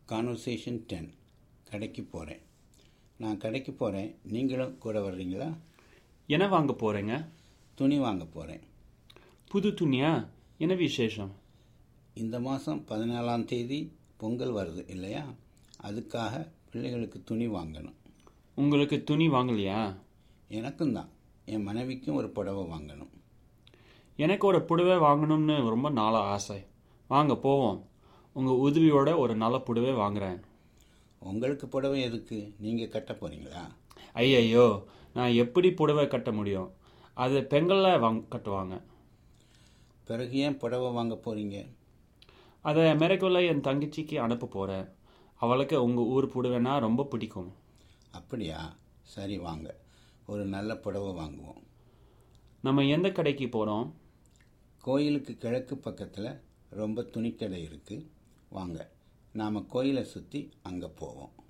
conversation ten கடைக்கு போகிறேன் நான் கடைக்கு போகிறேன் நீங்களும் கூட வர்றீங்களா என்ன வாங்க போகிறேங்க துணி வாங்க போகிறேன் புது துணியா என்ன விசேஷம் இந்த மாதம் பதினாலாம் தேதி பொங்கல் வருது இல்லையா அதுக்காக பிள்ளைகளுக்கு துணி வாங்கணும் உங்களுக்கு துணி வாங்கலையா எனக்கும் தான் என் மனைவிக்கும் ஒரு புடவை வாங்கணும் எனக்கு ஒரு புடவை வாங்கணும்னு ரொம்ப நாளாக ஆசை வாங்க போவோம் உங்கள் உதவியோட ஒரு நல்ல புடவை வாங்குறேன் உங்களுக்கு புடவை எதுக்கு நீங்கள் கட்ட போகிறீங்களா ஐயையோ நான் எப்படி புடவை கட்ட முடியும் அது பெண்களில் வாங் கட்டுவாங்க பிறகு ஏன் புடவை வாங்க போகிறீங்க அதை அமெரிக்காவில் என் தங்கச்சிக்கு அனுப்ப போகிறேன் அவளுக்கு உங்கள் ஊர் புடவைனா ரொம்ப பிடிக்கும் அப்படியா சரி வாங்க ஒரு நல்ல புடவை வாங்குவோம் நம்ம எந்த கடைக்கு போகிறோம் கோயிலுக்கு கிழக்கு பக்கத்தில் ரொம்ப துணிக்கடை இருக்குது வாங்க நாம் கோயிலை சுற்றி அங்கே போவோம்